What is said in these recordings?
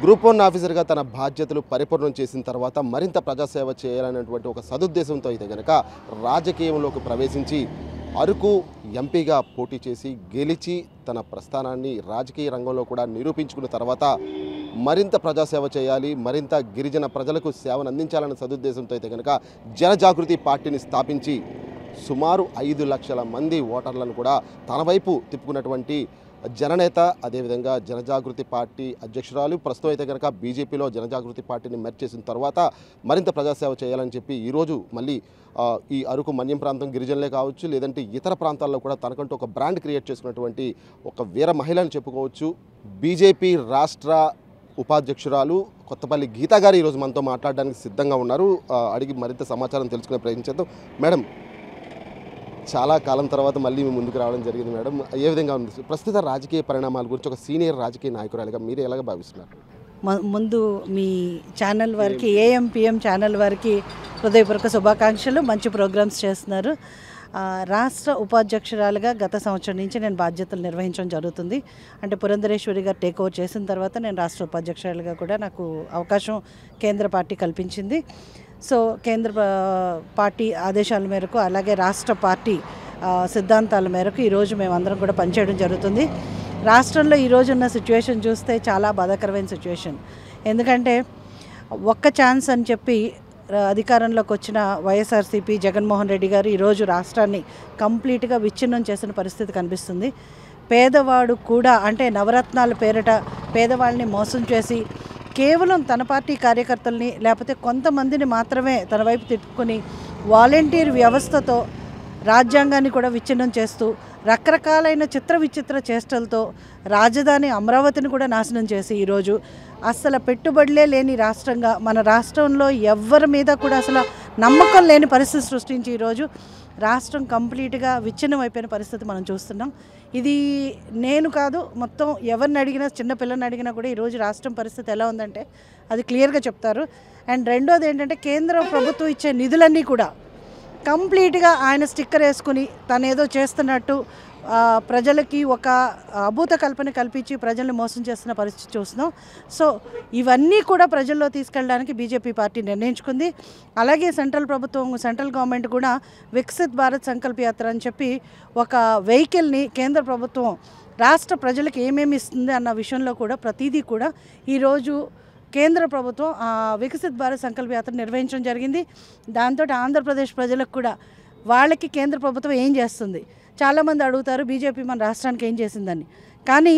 group one ఆఫీసర్గా తన బాధ్యతలు పరిపూర్ణం చేసిన తర్వాత మరింత ప్రజాసేవ చేయాలనేటువంటి ఒక సదుద్దేశంతో అయితే కనుక రాజకీయంలోకి ప్రవేశించి అరకు ఎంపీగా పోటీ చేసి గెలిచి తన ప్రస్థానాన్ని రాజకీయ రంగంలో కూడా నిరూపించుకున్న తర్వాత మరింత ప్రజాసేవ చేయాలి మరింత గిరిజన ప్రజలకు సేవను అందించాలన్న సదుద్దేశంతో అయితే కనుక జనజాగృతి పార్టీని స్థాపించి సుమారు ఐదు లక్షల మంది ఓటర్లను కూడా తన వైపు తిప్పుకున్నటువంటి జననేత అదేవిధంగా జనజాగృతి పార్టీ అధ్యక్షురాలు ప్రస్తుతం అయితే కనుక బీజేపీలో జనజాగృతి పార్టీని మెర్జ్ చేసిన తర్వాత మరింత ప్రజాసేవ చేయాలని చెప్పి ఈరోజు మళ్ళీ ఆ, ఈ అరకు మన్యం ప్రాంతం గిరిజనులే కావచ్చు లేదంటే ఇతర ప్రాంతాల్లో కూడా తనకంటూ ఒక బ్రాండ్ క్రియేట్ చేసుకున్నటువంటి ఒక వీర మహిళ అని చెప్పుకోవచ్చు బీజేపీ రాష్ట్ర ఉపాధ్యక్షురాలు కొత్తపల్లి గీతా గారు ఈరోజు మనతో మాట్లాడడానికి సిద్ధంగా ఉన్నారు ఆ, అడిగి మరింత సమాచారం తెలుసుకునే ప్రయత్నించేద్దాం మేడం చాలా కాలం తర్వాత మళ్ళీ మీ ముందుకు రావడం జరిగింది మేడం ఏ విధంగా ఉంది ప్రస్తుత రాజకీయ పరిణామాల గురించి ఒక సీనియర్ రాజకీయ నాయకురాలుగా మీరు ఎలాగ భావిస్తున్నారు మ- ముందు మీ ఛానల్ వారికి ఏఎం పిఎం ఛానల్ వారికి హృదయపూర్వక శుభాకాంక్షలు మంచి ప్రోగ్రామ్స్ చేస్తున్నారు ఆ, రాష్ట్ర ఉపాధ్యక్షురాలుగా గత సంవత్సరం నుంచి నేను బాధ్యతలు నిర్వహించడం జరుగుతుంది అంటే పురంధరేశ్వరి గారు టేక్ ఓవర్ చేసిన తర్వాత నేను రాష్ట్ర ఉపాధ్యక్షురాలుగా కూడా నాకు అవకాశం కేంద్ర పార్టీ కల్పించింది సో కేంద్ర పా- పార్టీ ఆదేశాల మేరకు అలాగే రాష్ట్ర పార్టీ ఆ, సిద్ధాంతాల మేరకు ఈరోజు మేమందరం కూడా పనిచేయడం జరుగుతుంది రాష్ట్రంలో ఈరోజు ఉన్న సిచ్యువేషన్ చూస్తే చాలా బాధాకరమైన సిచ్యువేషన్ ఎందుకంటే ఒక్క ఛాన్స్ అని చెప్పి ఆ, అధికారంలోకి వచ్చిన వైఎస్ఆర్సీపీ జగన్మోహన్ రెడ్డి గారు ఈరోజు రాష్ట్రాన్ని కంప్లీట్గా విచ్ఛిన్నం చేసిన పరిస్థితి కనిపిస్తుంది పేదవాడు కూడా అంటే నవరత్నాల పేరిట పేదవాళ్ళని మోసం చేసి కేవలం తన పార్టీ కార్యకర్తల్ని లేకపోతే కొంతమందిని మాత్రమే తన వైపు తిప్పుకొని వాలంటీర్ వ్యవస్థతో రాజ్యాంగాన్ని కూడా విచ్ఛిన్నం చేస్తూ రకరకాలైన చిత్ర విచిత్ర చేష్టలతో రాజధాని అమరావతిని కూడా నాశనం చేసి ఈరోజు అసలు పెట్టుబడులే లేని రాష్ట్రంగా మన రాష్ట్రంలో ఎవ్వరి మీద కూడా అసలు నమ్మకం లేని పరిస్థితి సృష్టించి ఈరోజు రాష్ట్రం కంప్లీట్గా విచ్ఛిన్నం అయిపోయిన పరిస్థితి మనం చూస్తున్నాం ఇది నేను కాదు మొత్తం ఎవరిని అడిగినా చిన్న పిల్లని అడిగినా కూడా ఈరోజు రాష్ట్రం పరిస్థితి ఎలా ఉందంటే అది క్లియర్గా చెప్తారు అండ్ రెండోది ఏంటంటే కేంద్ర ప్రభుత్వం ఇచ్చే నిధులన్నీ కూడా కంప్లీట్గా ఆయన స్టిక్కర్ వేసుకుని తను ఏదో చేస్తున్నట్టు ఆ, ప్రజలకి ఒక అభూత కల్పన కల్పించి ప్రజల్ని మోసం చేస్తున్న పరిస్థితి చూస్తున్నాం సో ఇవన్నీ కూడా ప్రజల్లో తీసుకెళ్ళడానికి బీజేపీ పార్టీ నిర్ణయించుకుంది అలాగే సెంట్రల్ ప్రభుత్వం సెంట్రల్ గవర్నమెంట్ కూడా వికసిత్ భారత్ సంకల్ప యాత్ర అని చెప్పి ఒక వెహికల్ని కేంద్ర ప్రభుత్వం రాష్ట్ర ప్రజలకు ఏమేమి ఇస్తుంది అన్న విషయంలో కూడా ప్రతిదీ కూడా ఈరోజు కేంద్ర ప్రభుత్వం ఆ, వికసిత్ భారత్ సంకల్ప యాత్ర నిర్వహించడం జరిగింది దాంతో ఆంధ్రప్రదేశ్ ప్రజలకు కూడా వాళ్ళకి కేంద్ర ప్రభుత్వం ఏం చేస్తుంది చాలామంది అడుగుతారు బీజేపీ మన రాష్ట్రానికి ఏం చేసిందని కానీ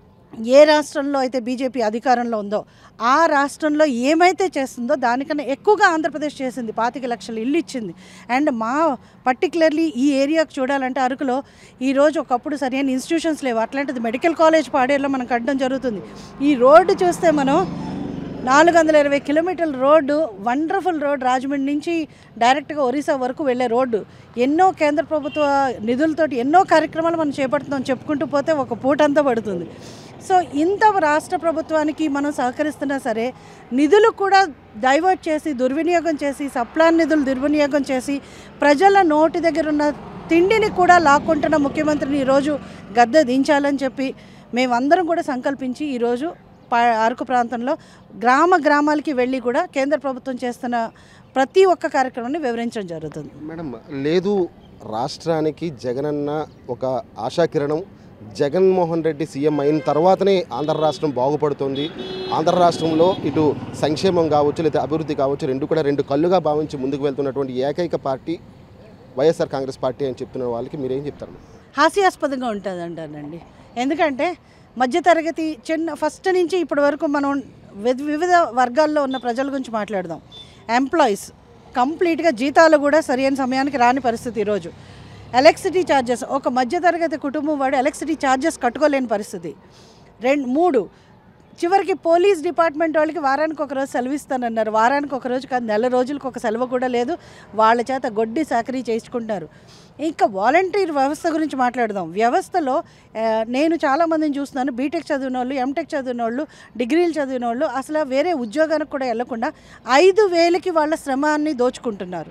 ఏ రాష్ట్రంలో అయితే బీజేపీ అధికారంలో ఉందో ఆ రాష్ట్రంలో ఏమైతే చేస్తుందో దానికన్నా ఎక్కువగా ఆంధ్రప్రదేశ్ చేసింది పాతిక లక్షలు ఇల్లు ఇచ్చింది అండ్ మా పర్టికులర్లీ ఈ ఏరియాకు చూడాలంటే అరకులో ఈరోజు ఒకప్పుడు సరైన ఇన్స్టిట్యూషన్స్ లేవు అట్లాంటిది మెడికల్ కాలేజ్ పాడేరులో మనం కట్టడం జరుగుతుంది ఈ రోడ్డు చూస్తే మనం నాలుగు వందల ఇరవై కిలోమీటర్ల రోడ్డు వండర్ఫుల్ రోడ్ రాజమండ్రి నుంచి డైరెక్ట్గా ఒరిస్సా వరకు వెళ్ళే రోడ్డు ఎన్నో కేంద్ర ప్రభుత్వ నిధులతోటి ఎన్నో కార్యక్రమాలు మనం చేపడుతున్నాం చెప్పుకుంటూ పోతే ఒక పూటంతా పడుతుంది సో ఇంత రాష్ట్ర ప్రభుత్వానికి మనం సహకరిస్తున్నా సరే నిధులు కూడా డైవర్ట్ చేసి దుర్వినియోగం చేసి సప్లాన్ నిధులు దుర్వినియోగం చేసి ప్రజల నోటి దగ్గర ఉన్న తిండిని కూడా లాక్కుంటున్న ముఖ్యమంత్రిని ఈరోజు గద్దె దించాలని చెప్పి మేమందరం కూడా సంకల్పించి ఈరోజు పా అరకు ప్రాంతంలో గ్రామ గ్రామాలకి వెళ్ళి కూడా కేంద్ర ప్రభుత్వం చేస్తున్న ప్రతి ఒక్క కార్యక్రమాన్ని వివరించడం జరుగుతుంది మేడం లేదు రాష్ట్రానికి జగనన్న ఒక ఆశాకిరణం జగన్మోహన్ రెడ్డి సీఎం అయిన తర్వాతనే ఆంధ్ర రాష్ట్రం బాగుపడుతుంది ఆంధ్ర రాష్ట్రంలో ఇటు సంక్షేమం కావచ్చు లేదా అభివృద్ధి కావచ్చు రెండు కూడా రెండు కళ్ళుగా భావించి ముందుకు వెళ్తున్నటువంటి ఏకైక పార్టీ వైఎస్ఆర్ కాంగ్రెస్ పార్టీ అని చెప్తున్న వాళ్ళకి మీరేం చెప్తారు హాస్యాస్పదంగా ఉంటుంది అంటానండి ఎందుకంటే మధ్యతరగతి చిన్న ఫస్ట్ నుంచి ఇప్పటి వరకు మనం విధ- వివిధ వర్గాల్లో ఉన్న ప్రజల గురించి మాట్లాడదాం ఎంప్లాయీస్ కంప్లీట్గా జీతాలు కూడా సరైన సమయానికి రాని పరిస్థితి ఈరోజు ఎలక్ట్రిసిటీ ఛార్జెస్ ఒక మధ్యతరగతి కుటుంబం వాడు ఎలక్ట్రిసిటీ ఛార్జెస్ కట్టుకోలేని పరిస్థితి రెండు మూడు చివరికి పోలీస్ డిపార్ట్మెంట్ వాళ్ళకి వారానికి ఒక రోజు సెలవు ఇస్తానన్నారు వారానికి ఒక రోజు కాదు నెల రోజులకు ఒక సెలవు కూడా లేదు వాళ్ళ చేత గొడ్డి సాకరీ చేయించుకుంటారు ఇంకా వాలంటీర్ వ్యవస్థ గురించి మాట్లాడదాం వ్యవస్థలో ఆ, నేను చాలామందిని చూస్తున్నాను బీటెక్ చదివిన వాళ్ళు ఎంటెక్ చదివిన వాళ్ళు డిగ్రీలు చదివిన వాళ్ళు అసలు వేరే ఉద్యోగానికి కూడా వెళ్లకుండా ఐదు వేలకి వాళ్ళ శ్రమాన్ని దోచుకుంటున్నారు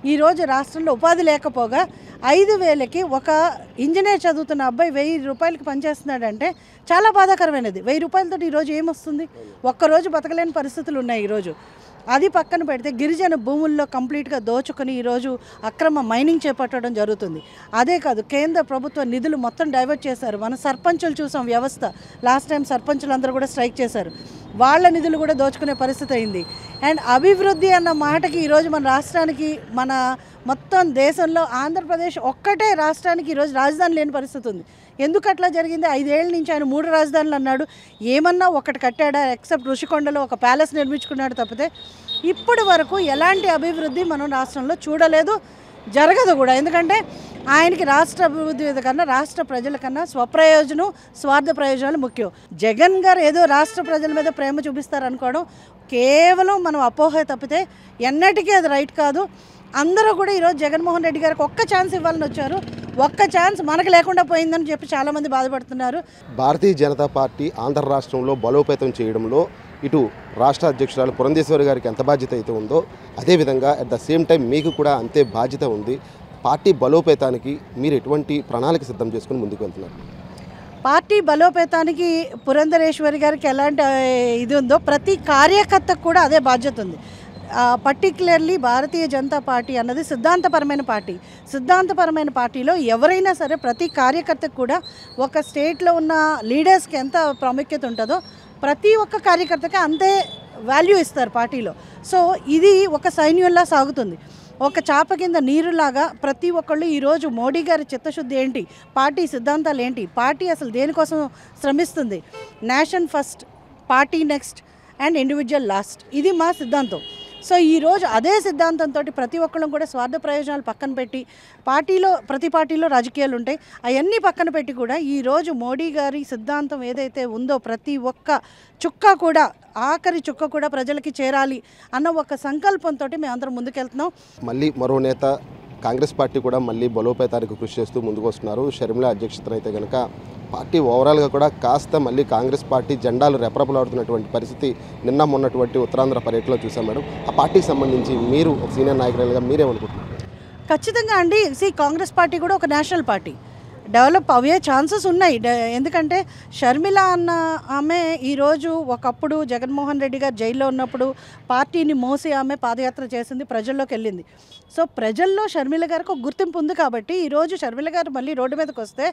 ఈరోజు రాష్ట్రంలో ఉపాధి లేకపోగా ఐదు వేలకి ఒక ఇంజనీర్ చదువుతున్న అబ్బాయి వెయ్యి రూపాయలకి పనిచేస్తున్నాడంటే చాలా బాధాకరమైనది వెయ్యి రూపాయలతో ఈరోజు ఏమొస్తుంది ఒక్కరోజు బతకలేని పరిస్థితులు ఉన్నాయి ఈరోజు అది పక్కన పెడితే గిరిజన భూముల్లో కంప్లీట్గా దోచుకొని ఈరోజు అక్రమ మైనింగ్ చేపట్టడం జరుగుతుంది అదే కాదు కేంద్ర ప్రభుత్వ నిధులు మొత్తం డైవర్ట్ చేశారు మన సర్పంచులు చూసాం వ్యవస్థ లాస్ట్ టైం సర్పంచులు అందరూ కూడా స్ట్రైక్ చేశారు వాళ్ళ నిధులు కూడా దోచుకునే పరిస్థితి అయింది అండ్ అభివృద్ధి అన్న మాటకి ఈరోజు మన రాష్ట్రానికి మన మొత్తం దేశంలో ఆంధ్రప్రదేశ్ ఒక్కటే రాష్ట్రానికి ఈరోజు రాజధాని లేని పరిస్థితి ఉంది ఎందుకు అట్లా జరిగింది ఐదేళ్ల నుంచి ఆయన మూడు రాజధానులు అన్నాడు ఏమన్నా ఒకటి కట్టాడా ఎక్సెప్ట్ ఋషికొండలో ఒక ప్యాలెస్ నిర్మించుకున్నాడు తప్పితే ఇప్పటి వరకు ఎలాంటి అభివృద్ధి మనం రాష్ట్రంలో చూడలేదు జరగదు కూడా ఎందుకంటే ఆయనకి రాష్ట్ర అభివృద్ధి మీద కన్నా రాష్ట్ర ప్రజల కన్నా స్వప్రయోజనం స్వార్థ ప్రయోజనాలు ముఖ్యం జగన్ గారు ఏదో రాష్ట్ర ప్రజల మీద ప్రేమ చూపిస్తారు అనుకోవడం కేవలం మనం అపోహ తప్పితే ఎన్నటికీ అది రైట్ కాదు అందరూ కూడా ఈరోజు జగన్మోహన్ రెడ్డి గారికి ఒక్క ఛాన్స్ ఇవ్వాలని వచ్చారు ఒక్క ఛాన్స్ మనకు లేకుండా పోయిందని చెప్పి చాలామంది బాధపడుతున్నారు భారతీయ జనతా పార్టీ ఆంధ్ర రాష్ట్రంలో బలోపేతం చేయడంలో ఇటు రాష్ట్ర అధ్యక్షురాలు పురంధేశ్వరి గారికి ఎంత బాధ్యత అయితే ఉందో అదేవిధంగా అట్ ద సేమ్ టైం మీకు కూడా అంతే బాధ్యత ఉంది పార్టీ బలోపేతానికి మీరు ఎటువంటి ప్రణాళిక సిద్ధం చేసుకుని ముందుకు వెళ్తున్నారు పార్టీ బలోపేతానికి పురంధరేశ్వరి గారికి ఎలాంటి ఆ, ఇది ఉందో ప్రతి కార్యకర్తకు కూడా అదే బాధ్యత ఉంది పర్టికులర్లీ భారతీయ జనతా పార్టీ అన్నది సిద్ధాంతపరమైన పార్టీ సిద్ధాంతపరమైన పార్టీలో ఎవరైనా సరే ప్రతి కార్యకర్తకు కూడా ఒక స్టేట్లో ఉన్న లీడర్స్కి ఎంత ప్రాముఖ్యత ఉంటుందో ప్రతి ఒక్క కార్యకర్తకి అంతే వాల్యూ ఇస్తారు పార్టీలో సో ఇది ఒక సైన్యంలా సాగుతుంది ఒక చాప కింద నీరులాగా ప్రతి ఒక్కళ్ళు ఈరోజు మోడీ గారి చిత్తశుద్ధి ఏంటి పార్టీ సిద్ధాంతాలు ఏంటి పార్టీ అసలు దేనికోసం శ్రమిస్తుంది nation first party next and individual last ఇది మా సిద్ధాంతం సో ఈరోజు అదే సిద్ధాంతంతో ప్రతి ఒక్కళ్ళం కూడా స్వార్థ ప్రయోజనాలు పక్కన పెట్టి పార్టీలో ప్రతి పార్టీలో రాజకీయాలు ఉంటాయి అవన్నీ పక్కన పెట్టి కూడా ఈరోజు మోడీ గారి సిద్ధాంతం ఏదైతే ఉందో ప్రతి ఒక్క చుక్క కూడా ఆఖరి చుక్క కూడా ప్రజలకి చేరాలి అన్న ఒక సంకల్పంతో మేమందరం ముందుకెళ్తున్నాం మళ్ళీ మరో నేత కాంగ్రెస్ పార్టీ కూడా మళ్ళీ బలోపేతానికి కృషి చేస్తూ ముందుకు వస్తున్నారు షర్మిల అధ్యక్షతన అయితే కనుక పార్టీ ఓవరాల్గా కూడా కాస్త మళ్ళీ కాంగ్రెస్ పార్టీ జెండాలు రెపరెపలాడుతున్నటువంటి పరిస్థితి నిన్న మొన్నటువంటి ఉత్తరాంధ్ర పర్యటనలో చూసాం మేడం ఆ పార్టీకి సంబంధించి మీరు ఒక సీనియర్ నాయకులుగా మీరేమనుకుంటున్నారు ఖచ్చితంగా అండి సి కాంగ్రెస్ పార్టీ కూడా ఒక నేషనల్ పార్టీ డెవలప్ అయ్యే ఛాన్సెస్ ఉన్నాయి డ- ఎందుకంటే షర్మిల అన్న ఆమె ఈరోజు ఒకప్పుడు జగన్మోహన్ రెడ్డి గారు జైల్లో ఉన్నప్పుడు పార్టీని మోసి ఆమె పాదయాత్ర చేసింది ప్రజల్లోకి వెళ్ళింది సో ప్రజల్లో షర్మిల గారికి ఒక గుర్తింపు ఉంది కాబట్టి ఈరోజు షర్మిల గారు మళ్ళీ రోడ్డు మీదకి వస్తే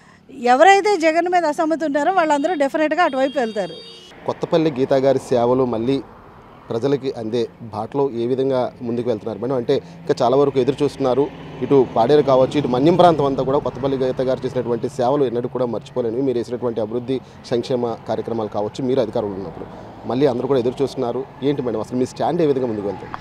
ఎవరైతే జగన్ మీద అసమ్మతి ఉన్నారో వాళ్ళందరూ డెఫినెట్గా అటువైపు వెళ్తారు కొత్తపల్లి గీతా గారి సేవలు మళ్ళీ ప్రజలకి అందే బాటలో ఏ విధంగా ముందుకు వెళ్తున్నారు మేడం అంటే ఇంకా చాలా వరకు ఎదురు చూస్తున్నారు ఇటు పాడేరు కావచ్చు ఇటు మన్యం ప్రాంతం అంతా కూడా కొత్తపల్లి గీత గారు చేసినటువంటి సేవలు ఎన్నడూ కూడా మర్చిపోలేనివి మీరు చేసినటువంటి అభివృద్ధి సంక్షేమ కార్యక్రమాలు కావచ్చు మీరు అధికారంలో ఉన్నప్పుడు మళ్ళీ అందరూ కూడా ఎదురు చూస్తున్నారు ఏంటి మేడం అసలు మీ స్టాండ్ ఏ విధంగా ముందుకు వెళ్తుంది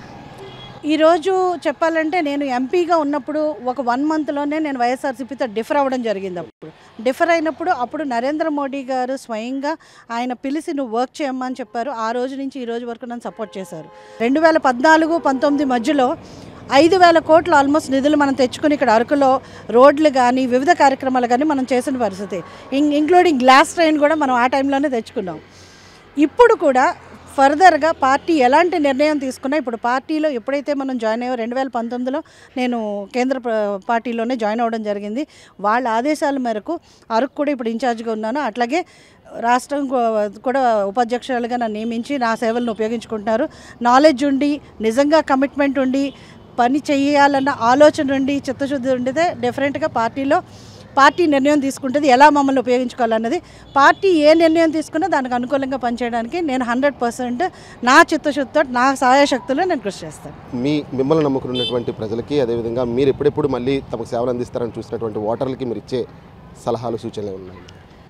ఈరోజు చెప్పాలంటే నేను ఎంపీగా ఉన్నప్పుడు ఒక వన్ మంత్లోనే నేను వైఎస్ఆర్సీపీతో డిఫర్ అవ్వడం జరిగింది అప్పుడు డిఫర్ అయినప్పుడు అప్పుడు నరేంద్ర మోడీ గారు స్వయంగా ఆయన పిలిచి నువ్వు వర్క్ చేయమ్మని చెప్పారు ఆ రోజు నుంచి ఈ రోజు వరకు నన్ను సపోర్ట్ చేశారు రెండు వేల పద్నాలుగు పంతొమ్మిది మధ్యలో ఐదు వేల కోట్లు ఆల్మోస్ట్ నిధులు మనం తెచ్చుకుని ఇక్కడ అరకులో రోడ్లు కానీ వివిధ కార్యక్రమాలు కానీ మనం చేసిన పరిస్థితి ఇం ఇంక్లూడింగ్ గ్లాస్ ట్రైన్ కూడా మనం ఆ టైంలోనే తెచ్చుకున్నాం ఇప్పుడు కూడా ఫర్దర్గా పార్టీ ఎలాంటి నిర్ణయం తీసుకున్నా ఇప్పుడు పార్టీలో ఎప్పుడైతే మనం జాయిన్ అయ్యో రెండు వేల పంతొమ్మిదిలో నేను కేంద్ర ప్ర- పార్టీలోనే జాయిన్ అవ్వడం జరిగింది వాళ్ళ ఆదేశాల మేరకు అరకు కూడా ఇప్పుడు ఇన్ఛార్జ్గా ఉన్నాను అట్లాగే రాష్ట్రం కూ- కూడా ఉపాధ్యక్షురాలుగా నన్ను నియమించి నా సేవలను ఉపయోగించుకుంటున్నారు నాలెడ్జ్ ఉండి నిజంగా కమిట్మెంట్ ఉండి పని చేయాలన్న ఆలోచన ఉండి చిత్తశుద్ధి ఉండితే డెఫినెట్గా పార్టీలో పార్టీ నిర్ణయం తీసుకుంటుంది ఎలా మమ్మల్ని ఉపయోగించుకోవాలన్నది పార్టీ ఏ నిర్ణయం తీసుకున్నా దానికి అనుకూలంగా పనిచేయడానికి నేను హండ్రెడ్ పర్సెంట్ నా చిత్తశుద్ధితో నా సహాయశక్తులు నేను కృషి చేస్తాను మీ మిమ్మల్ని నమ్ముకున్నటువంటి ప్రజలకి అదేవిధంగా మీరు ఎప్పుడెప్పుడు మళ్ళీ తమకు సేవలు అందిస్తారని చూసినటువంటి ఓటర్లకి మీరు ఇచ్చే సలహాలు సూచనలు ఉన్నాయి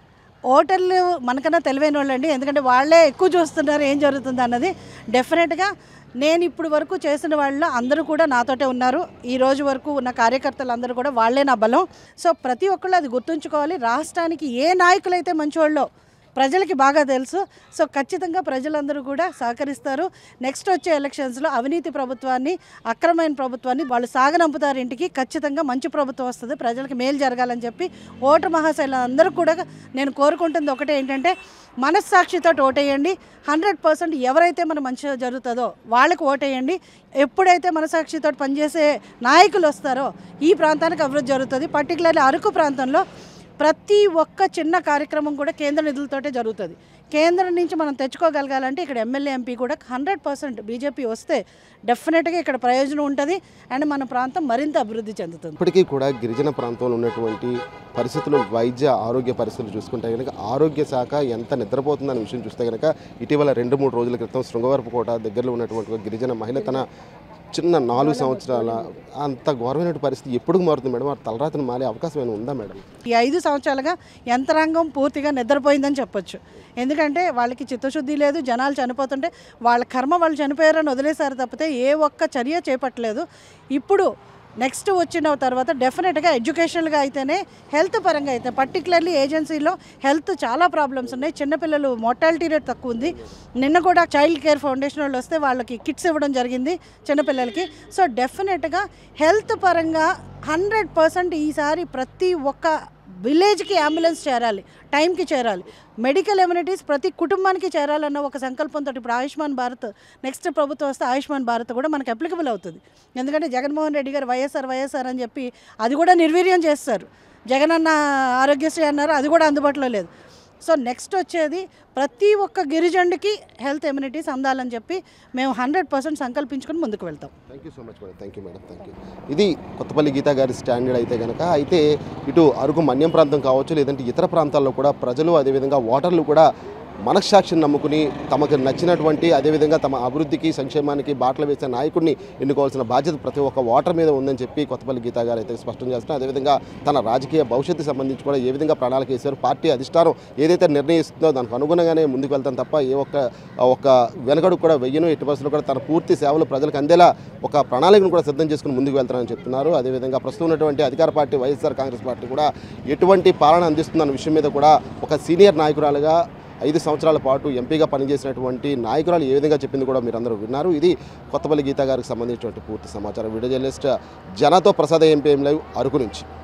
ఓటర్లు మనకన్నా తెలివైన వాళ్ళండి ఎందుకంటే వాళ్ళే ఎక్కువ చూస్తున్నారు ఏం జరుగుతుంది అన్నది డెఫినెట్గా నేను ఇప్పుడు వరకు చేసిన వాళ్ళు అందరూ కూడా నాతోటే ఉన్నారు ఈ రోజు వరకు ఉన్న కార్యకర్తలు అందరూ కూడా వాళ్ళే నా బలం సో ప్రతి ఒక్కళ్ళు అది గుర్తుంచుకోవాలి రాష్ట్రానికి ఏ నాయకులైతే మంచివాళ్ళో ప్రజలకి బాగా తెలుసు సో ఖచ్చితంగా ప్రజలందరూ కూడా సహకరిస్తారు నెక్స్ట్ వచ్చే ఎలక్షన్స్లో అవినీతి ప్రభుత్వాన్ని అక్రమైన ప్రభుత్వాన్ని వాళ్ళు సాగనంపుతారు ఇంటికి ఖచ్చితంగా మంచి ప్రభుత్వం వస్తుంది ప్రజలకు మేలు జరగాలని చెప్పి ఓటర్ మహాశైలందరూ కూడా నేను కోరుకుంటుంది ఒకటే ఏంటంటే మనస్సాక్షితో ఓటేయండి హండ్రెడ్ పర్సెంట్ ఎవరైతే మన మంచిగా జరుగుతుందో వాళ్ళకి ఓటేయండి ఎప్పుడైతే మనసాక్షితో పనిచేసే నాయకులు వస్తారో ఈ ప్రాంతానికి అభివృద్ధి జరుగుతుంది పర్టికులర్లీ అరకు ప్రాంతంలో ప్రతి ఒక్క చిన్న కార్యక్రమం కూడా కేంద్ర నిధులతోటే జరుగుతుంది కేంద్రం నుంచి మనం తెచ్చుకోగలగాలంటే ఇక్కడ ఎమ్మెల్యే ఎంపీ కూడా హండ్రెడ్ పర్సెంట్ బీజేపీ వస్తే డెఫినెట్గా ఇక్కడ ప్రయోజనం ఉంటుంది అండ్ మన ప్రాంతం మరింత అభివృద్ధి చెందుతుంది ఇప్పటికీ కూడా గిరిజన ప్రాంతంలో ఉన్నటువంటి పరిస్థితులు వైద్య ఆరోగ్య పరిస్థితులు చూసుకుంటే కనుక ఆరోగ్య శాఖ ఎంత నిద్రపోతుందనే విషయం చూస్తే కనుక ఇటీవల రెండు మూడు రోజుల క్రితం శృంగవరపుకోట దగ్గరలో ఉన్నటువంటి ఒక గిరిజన మహిళ తన చిన్న నాలుగు సంవత్సరాల అంత ఘోరమైన పరిస్థితి ఎప్పుడు మారుతుంది మేడం ఆ తలరాతను మారే అవకాశం ఏమైనా ఉందా మేడం ఈ ఐదు సంవత్సరాలుగా యంత్రాంగం పూర్తిగా నిద్రపోయిందని చెప్పొచ్చు ఎందుకంటే వాళ్ళకి చిత్తశుద్ధి లేదు జనాలు చనిపోతుంటే వాళ్ళ కర్మ వాళ్ళు చనిపోయారని వదిలేశారు తప్పితే ఏ ఒక్క చర్య చేపట్టలేదు ఇప్పుడు నెక్స్ట్ వచ్చిన తర్వాత డెఫినెట్గా ఎడ్యుకేషనల్గా అయితేనే హెల్త్ పరంగా అయితే పర్టికులర్లీ ఏజెన్సీలో హెల్త్ చాలా ప్రాబ్లమ్స్ ఉన్నాయి చిన్నపిల్లలు మోర్టాలిటీ రేట్ తక్కువ ఉంది నిన్న కూడా చైల్డ్ కేర్ ఫౌండేషన్ వాళ్ళు వస్తే వాళ్ళకి కిట్స్ ఇవ్వడం జరిగింది చిన్నపిల్లలకి సో డెఫినెట్గా హెల్త్ పరంగా హండ్రెడ్ పర్సెంట్ ఈసారి ప్రతి ఒక్క విలేజ్కి అంబులెన్స్ చేరాలి టైంకి చేరాలి మెడికల్ ఎమ్యూనిటీస్ ప్రతి కుటుంబానికి చేరాలన్న ఒక సంకల్పంతో ఇప్పుడు ఆయుష్మాన్ భారత్ నెక్స్ట్ ప్రభుత్వం వస్తే ఆయుష్మాన్ భారత్ కూడా మనకు అప్లికబుల్ అవుతుంది ఎందుకంటే జగన్మోహన్ రెడ్డి గారు వైఎస్ఆర్ వైఎస్ఆర్ అని చెప్పి అది కూడా నిర్వీర్యం చేస్తారు జగన్ అన్న ఆరోగ్యశ్రీ అన్నారు అది కూడా అందుబాటులో లేదు సో నెక్స్ట్ వచ్చేది ప్రతి ఒక్క గిరిజనుడికి హెల్త్ ఎమ్యూనిటీస్ అందాలని చెప్పి మేము హండ్రెడ్ పర్సెంట్ సంకల్పించుకొని ముందుకు వెళ్తాం thank you so much madam thank you madam thank you ఇది కొత్తపల్లి గీతా గారి స్టాండర్డ్ అయితే కనుక అయితే ఇటు అరకు మన్యం ప్రాంతం కావచ్చు లేదంటే ఇతర ప్రాంతాల్లో కూడా ప్రజలు అదేవిధంగా ఓటర్లు కూడా మనస్సాక్షిని నమ్ముకుని తమకు నచ్చినటువంటి అదేవిధంగా తమ అభివృద్ధికి సంక్షేమానికి బాటలు వేసే నాయకుడిని ఎన్నుకోవాల్సిన బాధ్యత ప్రతి ఒక్క ఓటర్ మీద ఉందని చెప్పి కొత్తపల్లి గీతా గారు అయితే స్పష్టం చేస్తున్నారు అదేవిధంగా తన రాజకీయ భవిష్యత్తు సంబంధించి కూడా ఏ విధంగా ప్రణాళిక వేశారు పార్టీ అధిష్టానం ఏదైతే నిర్ణయిస్తుందో దానికి అనుగుణంగానే ముందుకు వెళ్తాం తప్ప ఏ ఒక్క ఒక వెనకడుగు కూడా వెయ్యను ఎట్టి పరిస్థితుల్లో కూడా తన పూర్తి సేవలు ప్రజలకు అందేలా ఒక ప్రణాళికను కూడా సిద్ధం చేసుకుని ముందుకు వెళ్తారని చెప్తున్నారు అదేవిధంగా ప్రస్తుతం ఉన్నటువంటి అధికార పార్టీ వైఎస్ఆర్ కాంగ్రెస్ పార్టీ కూడా ఎటువంటి పాలన అందిస్తుందన్న విషయం మీద కూడా ఒక సీనియర్ నాయకురాలుగా ఐదు సంవత్సరాల పాటు ఎంపీగా పనిచేసినటువంటి నాయకురాలు ఏ విధంగా చెప్పింది కూడా మీరందరూ విన్నారు ఇది కొత్తపల్లి గీతా గారికి సంబంధించినటువంటి పూర్తి సమాచారం వీడియో జర్నలిస్ట్ జనతో ప్రసాద్ ఎంపీ లైవ్ అరకు నుంచి